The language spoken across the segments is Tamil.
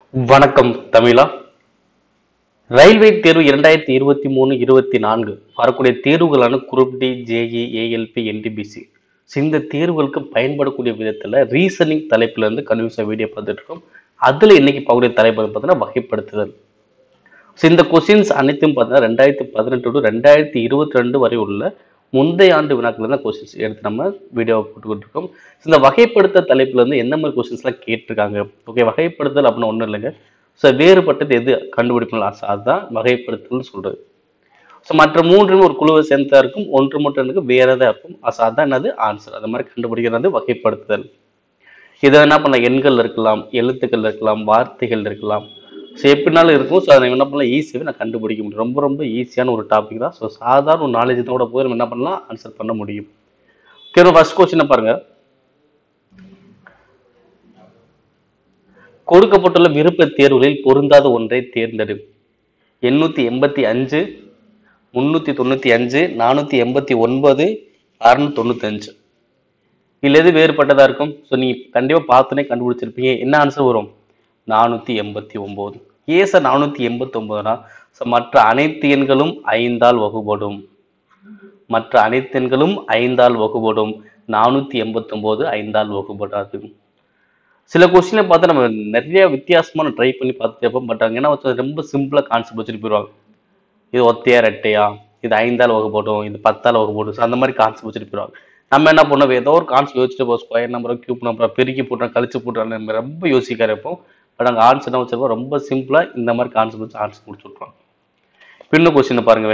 வணக்கம் தமிழா ரயில்வே தேர்வு இரண்டாயிரத்தி இருபத்தி மூணு இருபத்தி நான்கு வரக்கூடிய தேர்வுகளான group D JE ALP NTPC இந்த தேர்வுகளுக்கு பயன்படக்கூடிய விதத்துல ரீசனிங் தலைப்புல இருந்து கன்வியூஸா வீடியோ பார்த்துட்டு இருக்கோம் அதுல இன்னைக்கு பார்க்கக்கூடிய தலைப்பு வந்து பார்த்தீங்கன்னா வகைப்படுத்துதல் So, இந்த கொஸ்டின்ஸ் அனைத்தும் பார்த்தீங்கன்னா ரெண்டாயிரத்தி பதினெட்டு டு ரெண்டாயிரத்தி இருபத்தி ரெண்டு வரை உள்ள முந்தைய ஆண்டு வினாக்கள் தான் கொஸ்டின்ஸ் எடுத்து நம்ம வீடியோ போட்டுக்கிட்டு இருக்கோம் So, இந்த வகைப்படுத்த தலைப்புல இருந்து என்ன மாதிரி கொஸ்டின்ஸ்லாம் கேட்டிருக்காங்க ஓகே வகைப்படுத்தல் அப்படின்னு ஒன்றும் இல்லைங்க ஸோ வேறுபட்டது எது கண்டுபிடிக்கணும் ஆசை அதுதான் வகைப்படுத்தல்னு சொல்றது ஸோ மற்ற மூன்றும் ஒரு குழுவை சேர்ந்ததா இருக்கும் ஒன்று மட்டும் எனக்கு வேறதா இருக்கும் ஸோ அதான் என்னது ஆன்சர் அந்த மாதிரி கண்டுபிடிக்கிறது வகைப்படுத்துதல் இதை என்ன பண்ணலாம் எண்கள் இருக்கலாம் எழுத்துக்கள் இருக்கலாம் வார்த்தைகள் இருக்கலாம் ஸோ எப்படினாலும் இருக்கும் ஸோ அதை என்ன பண்ணலாம் ஈஸியாகவே நான் கண்டுபிடிக்க முடியும் ரொம்ப ரொம்ப ஈஸியான ஒரு டாபிக் தான் ஸோ சாதாரண ஒரு நாலேஜ் கூட போய் நம்ம என்ன பண்ணலாம் ஆன்சர் பண்ண முடியும் ஓகே ஃபர்ஸ்ட் கொஸ்டினை பாருங்க கொடுக்கப்பட்டுள்ள விருப்ப தேர்வுகளில் பொருந்தாத ஒன்றை தேர்ந்தெடு எண்ணூத்தி எண்பத்தி அஞ்சு முன்னூத்தி தொண்ணூத்தி அஞ்சு நானூத்தி எண்பத்தி ஒன்பது அறுநூத்தி தொண்ணூத்தி அஞ்சு இதுல எது வேறுபட்டதா இருக்கும் ஸோ நீ கண்டிப்பா பார்த்தோன்னே கண்டுபிடிச்சிருப்பீங்க என்ன ஆன்சர் வரும் நானூத்தி எண்பத்தி ஒன்பது ஏன் சார் நானூத்தி எண்பத்தி ஒன்பதுனா ஸோ மற்ற அனைத்து எண்களும் ஐந்தால் வகுபடும் மற்ற அனைத்து எண்களும் ஐந்தால் வகுபடும் நானூத்தி எண்பத்தி ஒன்பது ஐந்தால் வகுபடாது சில கொஸ்டினை பார்த்தா நம்ம நிறைய வித்தியாசமான ட்ரை பண்ணி பார்த்துட்டு இருப்போம் பட் அங்கே என்ன வச்சு ரொம்ப சிம்பிளாக கான்செப்ட் வச்சுட்டு போயிடுவாங்க இது ஒத்தையா ரெட்டையா இது ஐந்தால் வகுப்படும் இது பத்தால் வகுப்படும் ஸோ அந்த மாதிரி கான்செப்ட் வச்சுட்டு போயிடுவாங்க நம்ம என்ன பண்ணோம் ஏதோ ஒரு கான்செப்ட் யோசிச்சுட்டு போய் ஸ்கொயர் நம்பரோ கியூப் நம்பரோ பெருக்கி போட்டோம் கழிச்சு போட்டோம் நம்ம ரொம்ப யோசிக்கிற இருப்போம் பட் அங்கே ஆன்சர் என்ன வச்சிருப்போம் ரொம்ப சிம்பிளாக இந்த மாதிரி கான்செப்ட் வச்சு ஆன்சர் முடிச்சு விட்ருவாங்க இன்னும் கொஸ்டின் பாருங்கவே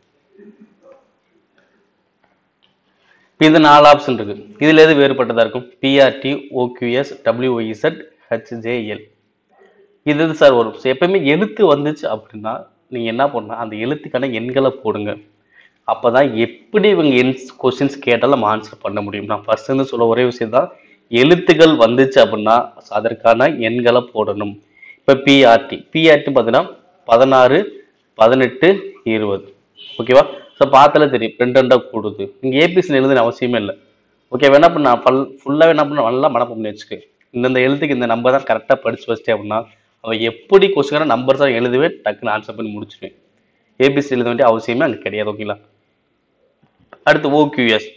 இப்ப இது நாலு ஆப்ஷன் இருக்கு இதுல எது வேறுபட்டதா இருக்கும் பிஆர்டி ஓக்யூஎஸ் டபிள்யூஇசட் ஹெச்ஜேஎல் இது எது சார் வரும் So, எப்பயுமே எழுத்து வந்துச்சு அப்படின்னா நீங்க என்ன பண்ணணும் அந்த எழுத்துக்கான எண்களை போடுங்க அப்பதான் எப்படி இவங்க எண்ஸ் கொஸ்டின்ஸ் கேட்டாலும் நம்ம ஆன்சர் பண்ண முடியும் நான் ஃபர்ஸ்ட் இருந்து சொல்ல ஒரே விஷயம் தான் எழுத்துக்கள் வந்துச்சு அப்படின்னா அதற்கான எண்களை போடணும் இப்ப பிஆர்டி பிஆர்டி பார்த்தீங்கன்னா பதினாறு பதினெட்டு இருபது ஓகேவா ஸோ பார்த்தாலே தெரியும் ரெண்டு ரெண்டாக கூடுது இங்கே ஏபிசி எழுதுன அவசியமே இல்லை ஓகே வேணா பண்ண பல் ஃபுல்லாக என்ன பண்ண நல்லா மனப்பம் பண்ணி வச்சுக்க இந்தந்த எழுத்துக்கு இந்த நம்பர் தான் கரெக்டாக படிச்சு வச்சிட்டே அப்படின்னா அவன் எப்படி கொஸ்டினான நம்பர் தான் எழுதுவே டக்குன்னு ஆன்சர் பண்ணி முடிச்சிடுவேன் ஏபிசி எழுத வேண்டிய அவசியமே அங்கே கிடையாது ஓகேங்களா அடுத்து ஓக்யூஎஸ்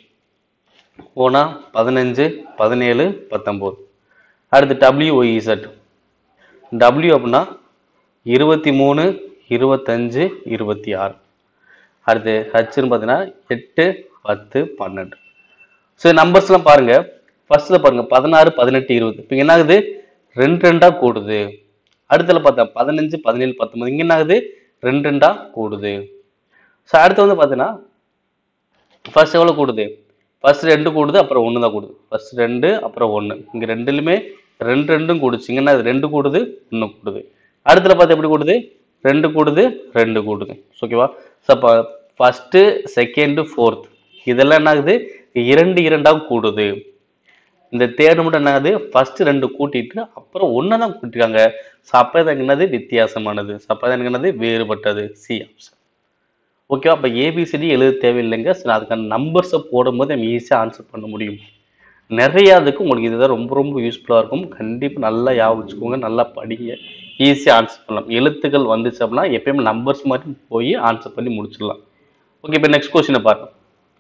ஓனா பதினஞ்சு பதினேழு பத்தொம்போது அடுத்து டபிள்யூஒஇசட் டபிள்யூ அப்படின்னா இருபத்தி மூணு இருபத்தஞ்சு இருபத்தி ஆறு அடுத்து ஹச்னு பார்த்தீங்கன்னா எட்டு பத்து பன்னெண்டு ஸோ நம்பர்ஸ்லாம் பாருங்க ஃபர்ஸ்ட்ல பாருங்க பதினாறு பதினெட்டு இருபது இப்போ என்ன ஆகுது ரெண்டு ரெண்டா கூடுது அடுத்துல பார்த்தா பதினஞ்சு பதினேழு பத்தொன்பது இங்க என்ன ஆகுது ரெண்டு ரெண்டா கூடுது ஸோ அடுத்து வந்து பார்த்தீங்கன்னா ஃபர்ஸ்ட் எவ்வளோ கூடுது ஃபர்ஸ்ட் ரெண்டு கூடுது அப்புறம் ஒன்று தான் கூடுது ஃபர்ஸ்ட் ரெண்டு அப்புறம் ஒன்று இங்கே ரெண்டுலையுமே ரெண்டு ரெண்டும் கூடுச்சு இங்கன்னா அது ரெண்டு கூடுது ஒன்று கூடுது அடுத்துல பார்த்து எப்படி கூடுது ரெண்டு கூடுது ரெண்டு கூடுது ஓகேவா ஸோ அப்போ ஃபஸ்ட்டு செகண்டு ஃபோர்த் இதெல்லாம் என்ன ஆகுது இரண்டு இரண்டாக கூடுது இந்த தேர்டு மட்டும் என்ன ஆகுது ஃபர்ஸ்ட் ரெண்டு கூட்டிட்டு அப்புறம் ஒன்று தான் கூட்டிருக்காங்க ஸோ அப்போ எனக்கு என்னது வித்தியாசமானது ஸோ அப்போ எனக்கு என்னது வேறுபட்டது சி ஆப்ஷன் ஓகேவா அப்போ ஏபிசிடி எழுத தேவையில்லைங்க ஸோ அதுக்கான நம்பர்ஸை போடும்போது நம்ம ஈஸியாக ஆன்சர் பண்ண முடியும் நிறைய அதுக்கு உங்களுக்கு இதுதான் ரொம்ப ரொம்ப யூஸ்ஃபுல்லாக இருக்கும் கண்டிப்பாக நல்லா ஞாபகம் வச்சுக்கோங்க நல்லா படிங்க ஈஸியாக ஆன்சர் பண்ணலாம் எழுத்துக்கள் வந்துச்சு அப்படின்னா எப்பயுமே நம்பர்ஸ் மாதிரி போய் ஆன்சர் பண்ணி முடிச்சிடலாம் ஓகே இப்போ நெக்ஸ்ட் கொஸ்டினை பாருங்க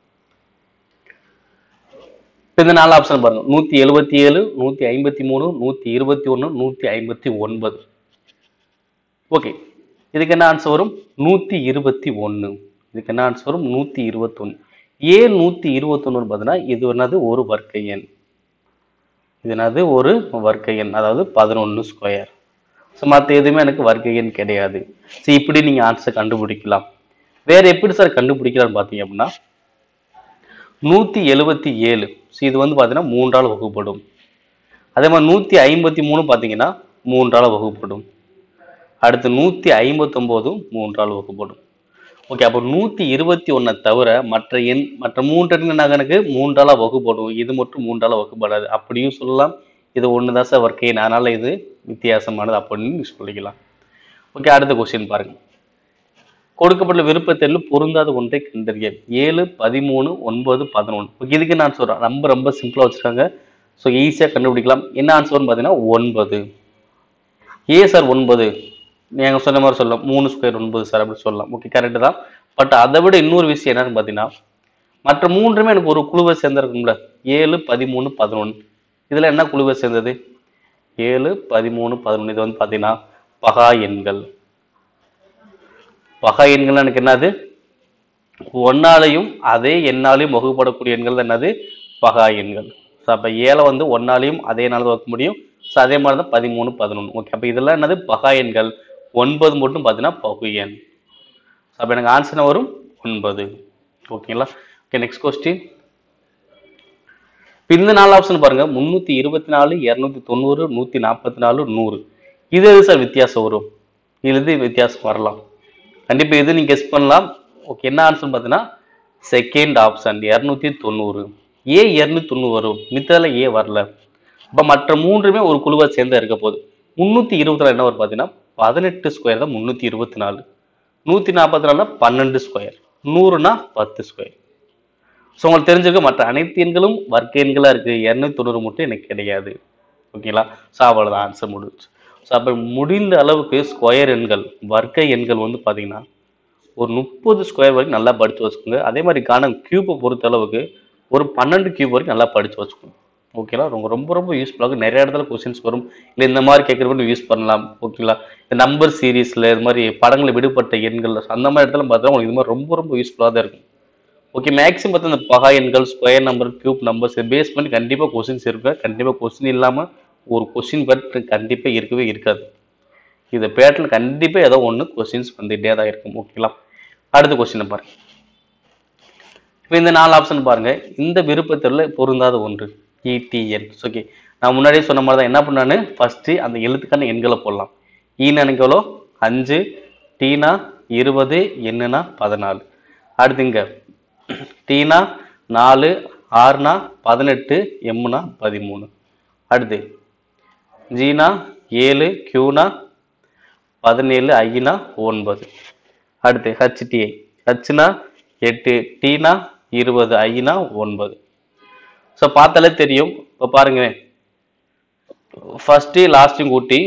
இப்போ இந்த நாலு ஆப்ஷன் பாருங்க நூற்றி எழுபத்தி ஏழு நூற்றி ஐம்பத்தி மூணு நூற்றி இருபத்தி ஒன்று நூற்றி ஐம்பத்தி ஒன்பது ஓகே இதுக்கு என்ன ஆன்சர் வரும் நூற்றி இருபத்தி ஒன்று இதுக்கு என்ன ஆன்சர் வரும் நூற்றி இருபத்தொன்று ஏன் நூற்றி இருபத்தொன்னு பார்த்தீங்கன்னா இது என்னது ஒரு வர்க்க எண் இது என்னது ஒரு வர்க்க எண் அதாவது பதினொன்று ஸ்கொயர் ஸோ மற்ற எதுவுமே எனக்கு வர்க்க எண் கிடையாது ஸோ இப்படி நீங்கள் ஆன்சர் கண்டுபிடிக்கலாம் வேற எப்படி சார் கண்டுபிடிக்கலாம்னு பார்த்தீங்க அப்படின்னா நூற்றி எழுபத்தி ஏழு ஸோ இது வந்து பார்த்தீங்கன்னா மூன்றால் வகுப்படும் அதே மாதிரி நூற்றி ஐம்பத்தி மூணு பார்த்தீங்கன்னா மூன்றால் வகுப்படும் அடுத்து நூற்றி ஐம்பத்தொம்போதும் மூன்றால் வகுப்படும் ஓகே அப்போ நூற்றி இருபத்தி ஒன்றை தவிர மற்ற எண் மற்ற மூன்று எண்கள் எனக்கு மூன்றால வகுப்படும் இது மட்டும் மூன்றால வகுப்படாது அப்படியும் சொல்லலாம் இது ஒன்று தான் சார் ஒர்க் எண் அதனால இது வித்தியாசமானது அப்படின்னு நீ சொல்லிக்கலாம் ஓகே அடுத்த கொஸ்டின் பாருங்க கொடுக்கப்பட்ட விருப்பத்தில் பொருந்தாத ஒன்றை கண்டறிய ஏழு பதிமூணு ஒன்பது பதினொன்று இதுக்கு நான் சொல்றேன் ரொம்ப ரொம்ப சிம்பிளா வச்சிருக்காங்க ஸோ ஈஸியாக கண்டுபிடிக்கலாம் என்ன ஆன்சர்னு பார்த்தீங்கன்னா ஒன்பது ஏ சார் ஒன்பது நீங்கள் சொன்ன மாதிரி சொல்லலாம் மூணு ஸ்கொயர் ஒன்பது சார் அப்படி சொல்லலாம் ஓகே கரெக்டு தான் பட் அதை விட இன்னொரு விஷயம் என்னன்னு பார்த்தீங்கன்னா மற்ற மூன்றுமே எனக்கு ஒரு குழுவை சேர்ந்திருக்கும்ல ஏழு பதிமூணு பதினொன்று இதில் என்ன குழுவை சேர்ந்தது ஏழு பதிமூணு பதினொன்று இது வந்து பார்த்தீங்கன்னா பகா எண்கள் பகா எண்கள் எனக்கு என்னது ஒன்னாலையும் அதே எண்ணாலையும் வகுப்படக்கூடிய எண்கள் தான் என்னது பகா எண்கள் ஸோ அப்போ ஏழை வந்து ஒன்னாலையும் அதே நாள் வகுக்க முடியும் ஸோ அதே மாதிரி தான் பதிமூணு பதினொன்று ஓகே அப்போ இதெல்லாம் என்னது பகா எண்கள் ஒன்பது மட்டும் பார்த்தீங்கன்னா பகு எண் ஸோ அப்போ எனக்கு ஆன்சர் வரும் ஒன்பது ஓகேங்களா ஓகே நெக்ஸ்ட் கொஸ்டின் இந்த நாலு ஆப்ஷன் பாருங்க முந்நூற்றி இருபத்தி நாலு இரநூத்தி தொண்ணூறு நூற்றி நாற்பத்தி நாலு நூறு இது எது சார் வித்தியாசம் வரும் இதுலேருந்து வித்தியாசம் வரலாம் கண்டிப்பாக இது நீங்கள் கெஸ் பண்ணலாம் ஓகே என்ன ஆன்சர் பார்த்தீங்கன்னா செகண்ட் ஆப்ஷன் இரநூத்தி தொண்ணூறு ஏ இரநூத்தி தொண்ணூறு வரும் மித்ததில் ஏ வரல அப்போ மற்ற மூன்றுமே ஒரு குழுவை சேர்ந்து இருக்க போகுது முந்நூற்றி இருபத்தி நாலு என்ன வரும் பார்த்தீங்கன்னா பதினெட்டு ஸ்கொயர் தான் முந்நூற்றி இருபத்தி நாலு நூற்றி நாற்பத்தி நாலுனா பன்னெண்டு ஸ்கொயர் நூறுனா பத்து ஸ்கொயர் ஸோ உங்களுக்கு தெரிஞ்சிருக்க மற்ற அனைத்து எண்களும் வர்க்க எண்களாக இருக்குது இரநூத்தி தொண்ணூறு மட்டும் எனக்கு கிடையாது ஓகேங்களா ஸோ அவ்வளோதான் ஆன்சர் முடிஞ்சு ஸோ அப்போ முடிந்த அளவுக்கு ஸ்கொயர் எண்கள் வர்க்க எண்கள் வந்து பார்த்தீங்கன்னா ஒரு முப்பது ஸ்கொயர் வரைக்கும் நல்லா படித்து வச்சுக்கோங்க அதே மாதிரி காணும் கியூப்பை பொறுத்த அளவுக்கு ஒரு பன்னெண்டு கியூப் வரைக்கும் நல்லா படித்து வச்சுக்கோங்க ஓகேங்களா ரொம்ப ரொம்ப ரொம்ப யூஸ்ஃபுல்லாக நிறைய இடத்துல கொஸ்டின்ஸ் வரும் இல்லை இந்த மாதிரி கேட்குறப்ப யூஸ் பண்ணலாம் ஓகேங்களா இந்த நம்பர் சீரீஸில் இது மாதிரி படங்களை விடுபட்ட எண்கள் அந்த மாதிரி இடத்துல பார்த்தா உங்களுக்கு இது மாதிரி ரொம்ப ரொம்ப யூஸ்ஃபுல்லாக தான் இருக்கும் ஓகே மேக்ஸிமம் பார்த்தா இந்த பகா எண்கள் square number cube numbers base பண்ணி கண்டிப்பாக கொஸ்டின்ஸ் இருக்கு கண்டிப்பாக கொஸ்டின் இல்லாமல் ஒரு கொஸ்டின் பட் கண்டிப்பாக இருக்கவே இருக்காது இந்த பேட்டர்ல கண்டிப்பாக ஏதோ ஒன்று கொஸ்டின்ஸ் வந்துகிட்டே தான் இருக்கும் ஓகேங்களா அடுத்த கொஸ்டின் பாருங்க இப்போ இந்த நாலு ஆப்ஷன் பாருங்க இந்த விருப்பத்தில் பொருந்தாத ஒன்று இடிஎன் ஓகே நான் முன்னாடியே சொன்ன மாதிரி தான் என்ன பண்ணான்னு ஃபர்ஸ்ட் அந்த எழுத்துக்கான எண்களை போடலாம் ஈன்னு எனக்கு எவ்வளோ அஞ்சு டீனா இருபது என்னன்னா பதினாலு அடுத்து இங்க டீனா நாலு ஆறுனா பதினெட்டு எம்னா பதிமூணு அடுத்து ஜீனா ஏழு கியூனா பதினேழு ஐனா ஒன்பது அடுத்து ஹச்டிஐ ஹச்னா எட்டு டீனா இருபது ஐனா ஒன்பது ஸோ பார்த்தாலே தெரியும் இப்போ பாருங்க ஃபர்ஸ்ட்டு லாஸ்ட்டையும் கூட்டி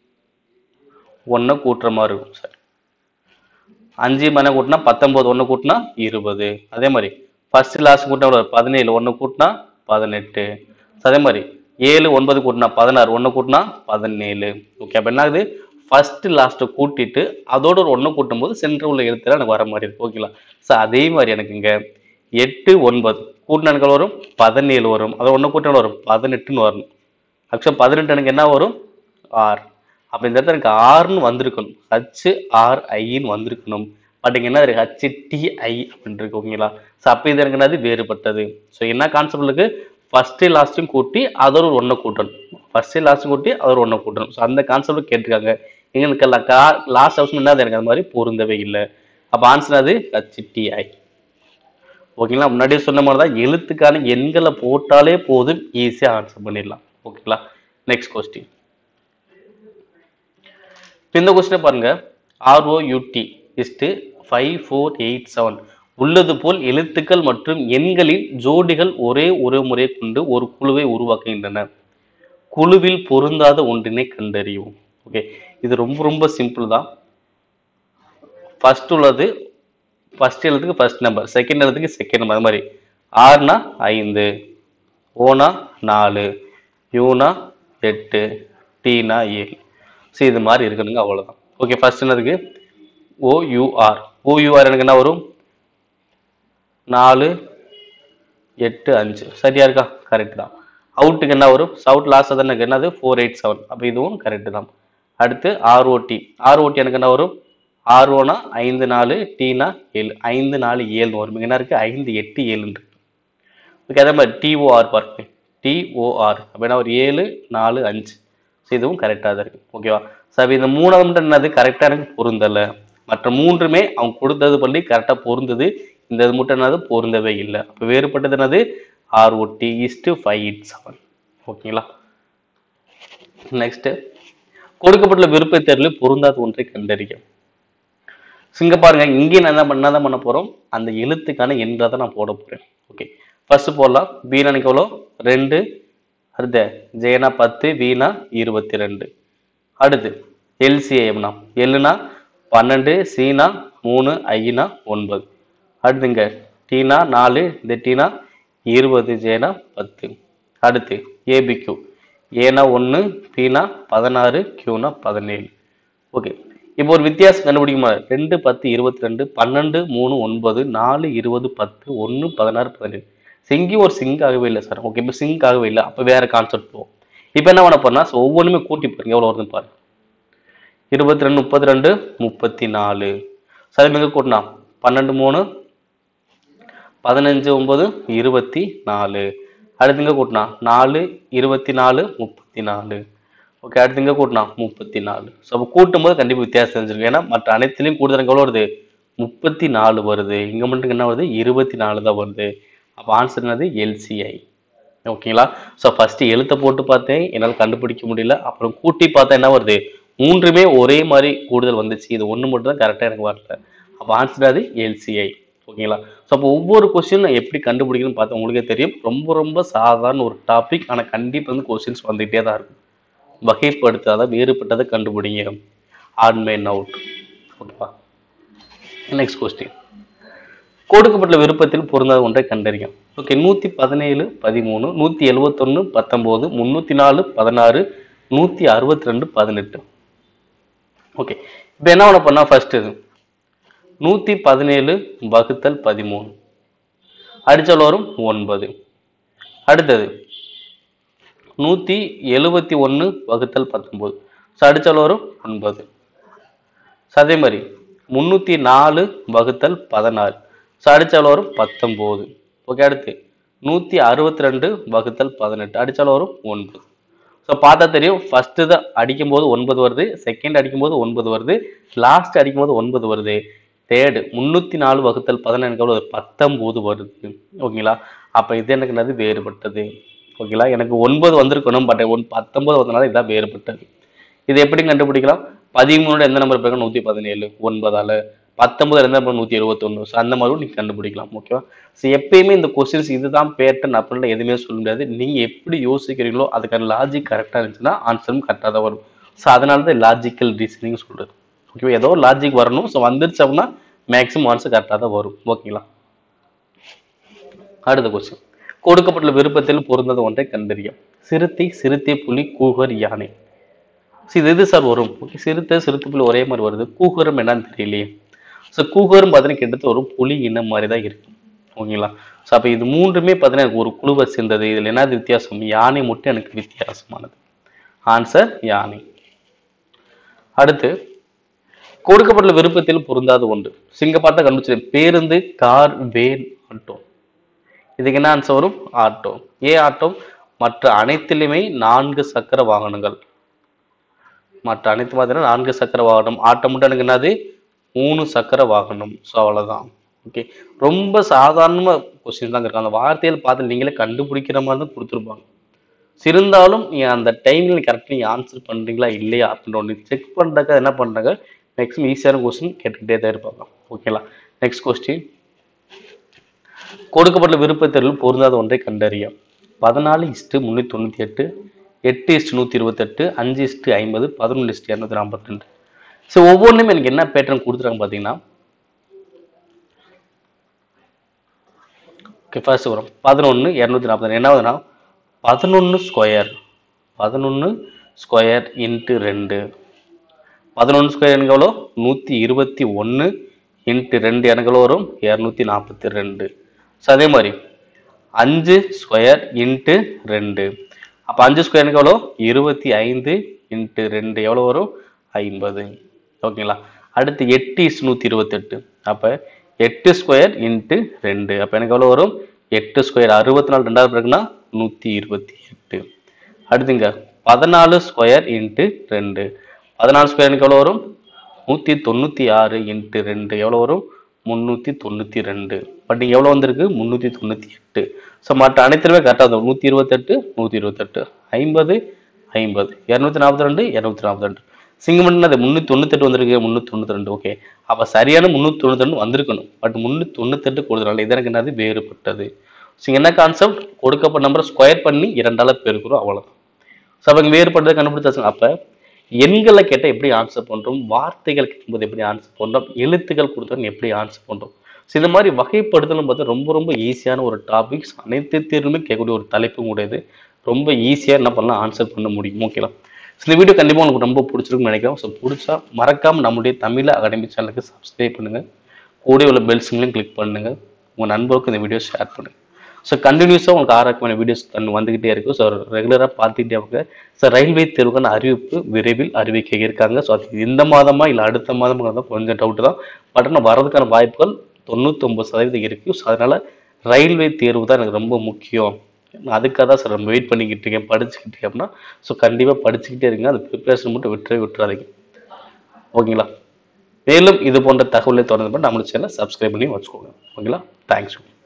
ஒன்றை கூட்டுற மாதிரி இருக்கும் சார் அஞ்சு மணி கூட்டினா பத்தொன்பது ஒன்று கூட்டினா இருபது அதே மாதிரி ஃபர்ஸ்ட் லாஸ்ட் கூட்டினா எவ்வளவு? பதினேழு ஒன்று கூட்டினா பதினெட்டு அதே மாதிரி ஏழு ஒன்பது கூட்டினா பதினாறு ஒன்று கூட்டினா பதினேழு ஓகே அப்போ என்ன ஆகுது ஃபர்ஸ்ட் லாஸ்ட்டை கூட்டிட்டு அதோட ஒரு ஒன்று கூட்டும்போது சென்டர் உள்ள எழுத்துல எனக்கு வர மாதிரி இருக்கு ஓகேங்களா ஸோ அதே மாதிரி எனக்கு இங்கே எட்டு ஒன்பது கூட்டின எனக்கு வரும் பதினேழு வரும் அதை ஒன்று கூட்டினா வரும் பதினெட்டுன்னு வரணும் ஆக்சுவலாக பதினெட்டு எனக்கு என்ன வரும் ஆர் அப்போ இந்த இடத்துல எனக்கு ஆர்னு வந்திருக்கணும் ஹச் ஆர் ஐன்னு வந்திருக்கணும் பட் இங்கே என்ன இருக்கு ஹச் டிஐ அப்படின்னு இருக்கு ஓகேங்களா ஸோ அப்போ இது எனக்கு என்னது வேறுபட்டது ஸோ என்ன கான்செப்ட் இருக்கு ஃபர்ஸ்ட்டு லாஸ்ட்டும் கூட்டி அதோட ஒரு ஒன்றை கூட்டணும் ஃபர்ஸ்ட்டு லாஸ்ட்டும் கூட்டி அதோட ஒன்றை கூட்டணும் ஸோ அந்த கான்செப்ட் கேட்டிருக்காங்க எங்களுக்கு லாஸ்ட் ஆப்ஷன் என்னது எனக்கு அந்த மாதிரி பொருந்தவே இல்லை அப்போ ஆன்சர் அது ஹச்டிஐ ஓகேங்களா முன்னாடியே சொன்ன மாதிரி தான் எழுத்துக்கான எண்களை போட்டாலே போதும் ஈஸியாக ஆன்சர் பண்ணிடலாம் ஓகேங்களா நெக்ஸ்ட் கொஸ்டின் இந்த கொஸ்டினை பாருங்க ROUT is to five four eight seven உள்ளது போல் எழுத்துக்கள் மற்றும் எண்களின் ஜோடிகள் ஒரே ஒரு முறை கொண்டு ஒரு குழுவை உருவாக்குகின்றன குழுவில் பொருந்தாத ஒன்றினை கண்டறியும் ஓகே இது ரொம்ப ரொம்ப சிம்பிள் தான் ஃபர்ஸ்ட் உள்ளது ஃபர்ஸ்ட் எழுத்துக்கு ஃபர்ஸ்ட் நம்பர் செகண்ட் எழுத்துக்கு செகண்ட் நம்பர் அது மாதிரி ஆறுனா ஐந்து ஓனா நாலு யூனா எட்டு டீனா ஏழு ஸோ இது மாதிரி இருக்கணுங்க அவ்வளோதான் ஓகே ஃபர்ஸ்ட் என்னதுக்கு ஓயூஆர் ஓயூஆர் எனக்கு என்ன வரும் நாலு எட்டு அஞ்சு சரியா இருக்கா கரெக்ட் தான் அவுட்டுக்கு என்ன வரும் சவுட் லாஸ்ட் தான் எனக்கு என்னது ஃபோர் எயிட் செவன் அப்போ இதுவும் கரெக்ட் தான் அடுத்து ஆர்ஓடி ஆர்ஓடி எனக்கு என்ன வரும் ஆர்ஓனா ஐந்து நாலு டீனா ஏழு ஐந்து நாலு ஏழு வரும் இங்க என்ன இருக்கு ஐந்து எட்டு ஏழுன்னு இருக்கு ஓகே அதே மாதிரி டிஓஆர் பாருங்க டிஓஆர் அப்படின்னா ஒரு ஏழு நாலு அஞ்சு ஸோ இதுவும் கரெக்டாக தான் இருக்கு ஓகேவா சார் இந்த மூணாவது மட்டும் என்னது கரெக்டாக எனக்கு பொருந்தலை மற்ற மூன்றுமே அவங்க கொடுத்தது பண்ணி கரெக்டாக பொருந்தது இந்த இது மட்டும் என்னது பொருந்தவே இல்லை அப்போ வேறுபட்டது என்னது ROD is to five eight seven ஓகேங்களா நெக்ஸ்ட் கொடுக்கப்பட்டுள்ள விருப்ப தேர்வில் பொருந்தாத ஒன்றை கண்டறிய இங்க பாருங்க இங்கே நான் என்ன பண்ண தான் பண்ண போறோம் அந்த எழுத்துக்கான எண்ணை தான் நான் போட போறேன் ஓகே ஃபர்ஸ்ட் போடலாம் பீனா எனக்கு எவ்வளோ ரெண்டு அடுத்து ஜேனா பத்து வீணா இருபத்தி ரெண்டு அடுத்து எல்சிஏஎம்னா எல்லுனா பன்னெண்டு சீனா மூணு ஐனா ஒன்பது அடுத்துங்க டீனா நாலு இந்த டீனா இருபது ஜேனா பத்து அடுத்து ஏபிக்யூ ஏனா ஒன்று பீனா பதினாறு கியூனா பதினேழு ஓகே இப்போ ஒரு வித்தியாசம் கண்டுபிடிக்குமா ரெண்டு பத்து இருபத்தி ரெண்டு பன்னெண்டு மூணு ஒன்பது நாலு இருபது பத்து ஒன்று பதினாறு பதினேழு சிங்கும் ஒரு சிங்க் ஆகவே இல்லை சார் ஓகே இப்போ சிங்க் ஆகவே இல்லை அப்போ வேற கான்செப்ட் போவோம் இப்போ என்ன பண்ண போறோம்னா so ஒவ்வொன்றுமே கூட்டி பாருங்க எவ்வளோ வருதுன்னு பாருங்க இருபத்தி ரெண்டு முப்பத்தி ரெண்டு முப்பத்தி நாலு சரி எங்க கூட்டினா பன்னெண்டு மூணு பதினஞ்சு ஒன்பது இருபத்தி நாலு அடுத்துங்க கூட்டினா நாலு இருபத்தி நாலு முப்பத்தி நாலு ஓகே அடுத்துங்க கூட்டினா முப்பத்தி நாலு ஸோ அப்போ கூட்டும் போது கண்டிப்பாக வித்தியாசம் தெரிஞ்சிருக்கும் ஏன்னா மற்ற அனைத்துலையும் கூடுதல் எவ்வளோ வருது முப்பத்தி நாலு வருது இங்கே மட்டும் என்ன வருது இருபத்தி நாலு தான் வருது அப்போ ஆன்சர் என்னது எல்சிஐ ஓகேங்களா ஸோ ஃபர்ஸ்ட் எழுத்தை போட்டு பார்த்தேன் என்னால் கண்டுபிடிக்க முடியல அப்புறம் கூட்டி பார்த்தா என்ன வருது மூன்றுமே ஒரே மாதிரி கூடுதல் வந்துச்சு இது ஒன்று மட்டும் தான் கரெக்டாக எனக்கு வரல அப்போ ஆன்சர் அது எல்சிஐ ஓகேங்களா ஸோ அப்போ ஒவ்வொரு கொஸ்டின் எப்படி கண்டுபிடிக்கணும்னு பார்த்தா உங்களுக்கே தெரியும் ரொம்ப ரொம்ப சாதாரண ஒரு டாபிக் ஆனால் கண்டிப்பாக வந்து கொஸ்டின்ஸ் வந்துகிட்டே தான் இருக்கும் வகைப்படுத்தாத வேறுபட்டதை கண்டுபிடிங்க ஆன்மைன் அவுட் ஓகேவா நெக்ஸ்ட் கொஸ்டின் கொடுக்கப்பட்ட விருப்பத்தில் பொருந்தாத ஒன்றை கண்டறியும் ஓகே நூற்றி பதினேழு பதிமூணு நூற்றி எழுவத்தொன்று பத்தொம்போது முந்நூற்றி நாலு பதினாறு நூற்றி அறுபத்தி ரெண்டு பதினெட்டு ஓகே இப்போ என்ன பண்ண பண்ணால் ஃபர்ஸ்ட் இது நூற்றி பதினேழு வகுத்தல் பதிமூணு அடிச்சல் வரும் ஒன்பது அடுத்தது நூற்றி எழுபத்தி ஒன்று வகுத்தல் பத்தொம்போது ஸோ அடிச்சல் வரும் ஒன்பது ஸோ அதே மாதிரி முந்நூற்றி நாலு வகுத்தல் பதினாறு ஸோ அடிச்சால் வரும் பத்தொம்போது ஓகே அடுத்து நூற்றி அறுபத்தி ரெண்டு வகுத்தல் பதினெட்டு அடிச்சால் வரும் ஒன்பது ஸோ பார்த்தா தெரியும் ஃபஸ்ட்டு தான் அடிக்கும்போது ஒன்பது வருது செகண்ட் அடிக்கும்போது ஒன்பது வருது லாஸ்ட் அடிக்கும்போது ஒன்பது வருது தேர்டு முந்நூற்றி நாலு வகுத்தல் பதினெண்டு எவ்வளோ வருது? பத்தொம்போது வருது ஓகேங்களா அப்போ இது எனக்கு என்னது வேறுபட்டது ஓகேங்களா எனக்கு ஒன்பது வந்திருக்கணும் பட் ஒன் பத்தொன்பது வந்தனால இதான் வேறுபட்டது இது எப்படி கண்டுபிடிக்கலாம் பதிமூணு எந்த நம்பர் போயிருக்கோம் நூற்றி பதினேழு ஒன்பதால பத்தொன்பது எந்த நம்பர் நூற்றி இருபத்தொன்று ஸோ அந்த மாதிரி நீங்கள் கண்டுபிடிக்கலாம் ஓகேவா ஸோ எப்பயுமே இந்த கொஸ்டின்ஸ் இதுதான் பேட்டர்ன் அப்படின்னு எதுவுமே சொல்ல முடியாது நீங்கள் எப்படி யோசிக்கிறீங்களோ அதுக்கான லாஜிக் கரெக்டாக இருந்துச்சுன்னா ஆன்சரும் கரெக்டாக தான் வரும் ஸோ அதனால தான் லாஜிக்கல் ரீசனிங் சொல்கிறது ஓகேவா ஏதோ லாஜிக் வரணும் ஸோ வந்துருச்சு அப்படின்னா மேக்ஸிமம் ஆன்சர் கரெக்டாக தான் வரும் ஓகேங்களா அடுத்த கொஸ்டின் கொடுக்கப்பட்டுள்ள விருப்பத்தில் பொருந்தது ஒன்றை கண்டறியும் சிறுத்தை சிறுத்தை புலி கூகர் யானை ஸோ இது எது சார் வரும் ஓகே சிறுத்தை சிறுத்தை புலி ஒரே மாதிரி வருது கூகரம் என்னன்னு தெரியலையே ஸோ கூகரம் பார்த்தீங்கன்னா கிட்டத்தட்ட ஒரு புலி இனம் மாதிரி தான் இருக்கும் ஓகேங்களா ஸோ அப்போ இது மூன்றுமே பார்த்தீங்கன்னா எனக்கு ஒரு குழுவை சேர்ந்தது இதில் என்னது வித்தியாசம் யானை மட்டும் எனக்கு வித்தியாசமானது ஆன்சர் யானை அடுத்து கொடுக்கப்பட்டுள்ள விருப்பத்தில் பொருந்தாத ஒன்று சிங்க பார்த்தா கண்டுபிடிச்சேன் பேருந்து கார் வேன் ஆட்டோ இதுக்கு என்ன ஆன்சர் வரும் ஆட்டோ ஏ ஆட்டோ மற்ற அனைத்திலுமே நான்கு சக்கர வாகனங்கள் மற்ற அனைத்து பார்த்தீங்கன்னா நான்கு சக்கர வாகனம் ஆட்டோ மட்டும் எனக்கு என்னது மூணு சக்கர வாகனம் ஸோ அவ்வளோதான் ஓகே ரொம்ப சாதாரண கொஸ்டின் தான் இருக்கு அந்த வார்த்தையில் பார்த்து நீங்களே கண்டுபிடிக்கிற மாதிரி தான் கொடுத்துருப்பாங்க So, இருந்தாலும் நீ அந்த டைமில் கரெக்டாக நீங்கள் ஆன்சர் பண்ணுறீங்களா இல்லையா அப்படின்ற ஒன்று செக் பண்ணுறதுக்கு என்ன பண்ணுறாங்க மேக்ஸிமம் ஈஸியான கொஸ்டின் கேட்டுக்கிட்டே தான் இருப்பாங்க ஓகேங்களா நெக்ஸ்ட் கொஸ்டின் கொடுக்கப்பட்ட விருப்பத்தேர்வில் பொருந்தாத ஒன்றை கண்டறியும் பதினாலு இஸ்ட்டு முந்நூற்றி தொண்ணூற்றி எட்டு எட்டு இஸ்ட்டு நூற்றி இருபத்தெட்டு அஞ்சு இஸ்ட்டு ஐம்பது பதினொன்று இஸ்ட்டு இரநூத்தி நாற்பத்தி ரெண்டு ஸோ ஒவ்வொன்றும் எனக்கு என்ன பேட்டர்ன் கொடுத்துருக்காங்க பார்த்தீங்கன்னா ஓகே ஃபர்ஸ்ட் வரும் பதினொன்று இரநூத்தி நாற்பது என்ன ஆகுதுன்னா பதினொன்று ஸ்கொயர் பதினொன்று ஸ்கொயர் இன்ட்டு ரெண்டு பதினொன்று ஸ்கொயர் எனக்கு எவ்வளோ நூற்றி இருபத்தி ஒன்று இன்ட்டு ரெண்டு எனக்கு எவ்வளோ வரும் இரநூத்தி நாற்பத்தி ரெண்டு ஸோ அதே மாதிரி அஞ்சு ஸ்கொயர் இன்ட்டு ரெண்டு அப்போ அஞ்சு ஸ்கொயர் எனக்கு எவ்வளோ இருபத்தி ஐந்து இன்ட்டு ரெண்டு எவ்வளோ வரும் ஐம்பது ஓகேங்களா அடுத்து எட்டு இஸ் நூற்றி இருபத்தெட்டு அப்போ எட்டு ஸ்கொயர் இன்ட்டு ரெண்டு அப்போ எனக்கு எவ்வளோ வரும் எட்டு ஸ்கொயர் அறுபத்தி நாலு ரெண்டாவது பிறகுனா நூற்றி இருபத்தி எட்டு அடுத்துங்க பதினாலு ஸ்கொயர் இன்ட்டு ரெண்டு பதினாலு ஸ்கொயர் எனக்கு எவ்வளோ வரும் நூற்றி தொண்ணூற்றி ஆறு இன்ட்டு ரெண்டு எவ்வளோ வரும் முந்நூற்றி தொண்ணூற்றி ரெண்டு பட் இங்கே எவ்வளோ வந்திருக்கு முந்நூற்றி தொண்ணூற்றி எட்டு ஸோ மற்ற அனைத்துலையுமே கரெக்டாக வரும் நூற்றி இருபத்தெட்டு நூற்றி இருபத்தெட்டு ஐம்பது ஐம்பது இரநூத்தி நாற்பத்தி ரெண்டு இரநூத்தி நாற்பத்தி ரெண்டு சிங்கம் அது முந்நூற்றி தொண்ணூத்தெட்டு வந்திருக்கு முந்நூற்றி தொண்ணூற்றி ரெண்டு ஓகே அப்போ சரியான முந்நூற்றி தொண்ணூற்றி ரெண்டு வந்திருக்கணும் பட் முந்நூற்றி தொண்ணூத்தெட்டு கொடுத்தனால இது எனக்கு என்னது வேறுபட்டது ஸோ என்ன கான்செப்ட் கொடுக்கப்பட்ட நம்பரை ஸ்கொயர் பண்ணி இரண்டால பெருக்கிறோம் அவ்வளோதான் ஸோ அப்போ இங்கே வேறுபட்டதை கண்டுபிடிச்சாச்சு அப்போ எண்களை கேட்டால் எப்படி ஆன்சர் பண்ணுறோம் வார்த்தைகள் கேட்கும்போது எப்படி ஆன்சர் பண்ணுறோம் எழுத்துக்கள் கொடுத்தோம் எப்படி ஆன்சர் பண்ணுறோம் ஸோ இந்த மாதிரி வகைப்படுத்தலும் பார்த்தா ரொம்ப ரொம்ப ஈஸியான ஒரு டாபிக்ஸ் அனைத்து தேர்வுமே கேட்கக்கூடிய ஒரு தலைப்பும் கூடியது ரொம்ப ஈஸியாக என்ன பண்ணலாம் ஆன்சர் பண்ண முடியும் ஓகேங்களா இந்த வீடியோ கண்டிப்பாக உங்களுக்கு ரொம்ப பிடிச்சிருக்குன்னு நினைக்கிறேன் ஸோ பிடிச்சா மறக்காம நம்முடைய தமிழ் அகாடமி சேனலுக்கு சப்ஸ்கிரைப் பண்ணுங்கள் கூட உள்ள பெல் சிம்லையும் கிளிக் பண்ணுங்க உங்கள் நண்பருக்கு இந்த வீடியோ ஷேர் பண்ணுங்க ஸோ கண்டினியூஸாக உங்களுக்கு ஆரோக்கியமான வீடியோஸ் கண்டு வந்துகிட்டே இருக்கும் ஸோ ரெகுலராக பார்த்துக்கிட்டே அவங்க ஸோ ரயில்வே தேர்வுக்கான அறிவிப்பு விரைவில் அறிவிக்க இருக்காங்க ஸோ அது இந்த மாதமா இல்லை அடுத்த மாதமா தான் கொஞ்சம் டவுட் தான் பட் ஆனால் வரதுக்கான வாய்ப்புகள் தொண்ணூத்தொம்பது சதவீதம் இருக்குது ஸோ அதனால் ரயில்வே தேர்வு தான் எனக்கு ரொம்ப முக்கியம் நான் அதுக்காக தான் சார் வெயிட் பண்ணிக்கிட்டு இருக்கேன் படிச்சுக்கிட்டு இருக்கேன் அப்படின்னா ஸோ கண்டிப்பாக படிச்சுக்கிட்டே இருங்க அந்த ப்ரிப்பரேஷன் மட்டும் விட்டுறவே விட்டுறாதீங்க ஓகேங்களா மேலும் இது போன்ற தகவலை தொடர்ந்து நம்மளுக்கு சேனலை சப்ஸ்கிரைப் பண்ணி வச்சுக்கோங்க ஓகேங்களா தேங்க்ஸ்